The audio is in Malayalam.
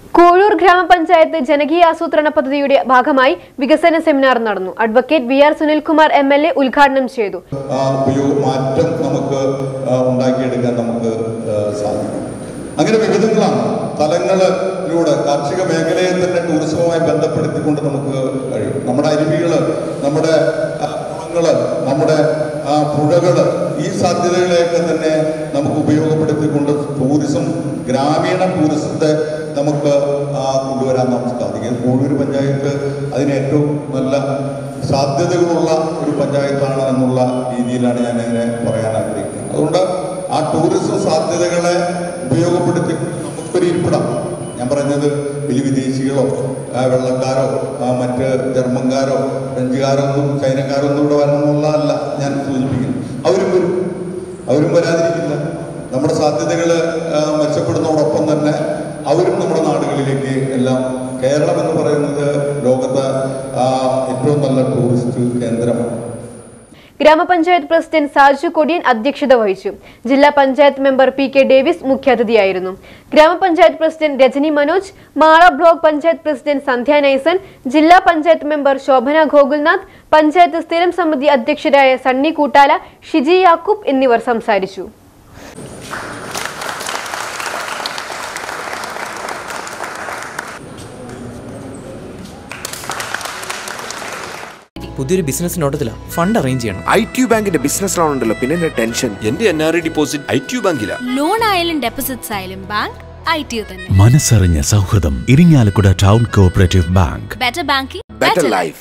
കോഴൂർ ഗ്രാമപഞ്ചായത്ത് ജനകീയാസൂത്രണ പദ്ധതിയുടെ ഭാഗമായി വികസന സെമിനാർ നടന്നു advocate V R Sunilkumar M L A ഉദ്ഘാടനം ചെയ്തു ആ ഉപയോഗ മാറ്റം നമുക്ക് ആ, ഉണ്ടാക്കിയെടുക്കാൻ നമുക്ക് ആ, സാധിക്കും അങ്ങനെ വിവിധങ്ങളാണ് തലങ്ങളിലൂടെ കാർഷിക മേഖലയെ തന്നെ ടൂറിസവുമായി ബന്ധപ്പെടുത്തിക്കൊണ്ട് നമുക്ക് കഴിയും നമ്മുടെ അരുവികൾ നമ്മുടെ ആ, കുളങ്ങള് നമ്മുടെ ആ, പുഴകള് ഈ സാധ്യതകളെയൊക്കെ തന്നെ നമുക്ക് ഉപയോഗപ്പെടുത്തിക്കൊണ്ട് ടൂറിസം ഗ്രാമീണ ടൂറിസത്തെ നമുക്ക് ആ, കൊണ്ടുവരാൻ നമുക്ക് സാധിക്കും കോഴൂർ പഞ്ചായത്ത് അതിന് ഏറ്റവും നല്ല സാധ്യതകളുള്ള ഒരു പഞ്ചായത്താണ് എന്നുള്ള രീതിയിലാണ് ഞാൻ ഇതിനെ പറയാൻ ആഗ്രഹിക്കുന്നത് അതുകൊണ്ട് ആ ടൂറിസം സാധ്യതകളെ ഉപയോഗപ്പെടുത്തി നമുക്കൊരു ഇരിപ്പിടം ഞാൻ പറഞ്ഞത് വലിയ വിദേശികളോ ആ, വെള്ളക്കാരോ ആ, മറ്റ് ജർമ്മൻകാരോ ഫ്രഞ്ചുകാരോ ഒന്നും ചൈനക്കാരോ ഒന്നും ഇവിടെ വരണമെന്നുള്ളതല്ല ഞാൻ സൂചിപ്പിക്കുന്നത് അവരും വരും അവരും വരാതിരിക്കില്ല നമ്മുടെ സാധ്യതകൾ മെച്ചപ്പെടുന്നതോടൊപ്പം തന്നെ അവരും നമ്മുടെ നാടുകളിലേക്ക് എല്ലാം കേരളം എന്ന് പറയുന്നത് ലോകത്തെ ആ, ഏറ്റവും നല്ല ടൂറിസ്റ്റ് കേന്ദ്രമാണ് ഗ്രാമപഞ്ചായത്ത് പ്രസിഡന്റ് സാജു കൊടിയൻ അധ്യക്ഷത വഹിച്ചു ജില്ലാ panchayat member P K Davis മുഖ്യാതിഥിയായിരുന്നു ഗ്രാമപഞ്ചായത്ത് president Rajani Manoj Mala block panchayat president Sandhya Naisan ജില്ലാ പഞ്ചായത്ത് മെമ്പർ ശോഭന ഗോകുൽനാഥ് പഞ്ചായത്ത് സ്ഥിരം സമിതി അധ്യക്ഷരായ സണ്ണി കൂട്ടാല ഷിജി യാക്കൂബ് എന്നിവർ സംസാരിച്ചു പുതിയൊരു ബിസിനസ് നോട്ടത്തിലാണ് ഫണ്ട് അറേഞ്ച് ചെയ്യണം ഐ ടി ബാങ്കിന്റെ ബിസിനസ് ലോൺ ഉണ്ടല്ലോ പിന്നെ എന്റെ ടെൻഷൻ എന്റെ N R I deposit I T ബാങ്കിലാ ലോൺ ആയാലും ഡെപ്പോസിറ്റ്സ് ആയാലും ബാങ്ക് ഐ ടി തന്നെ മനസ്സറിഞ്ഞ സൗഹൃദം Irinjalakuda town cooperative bank better banking better life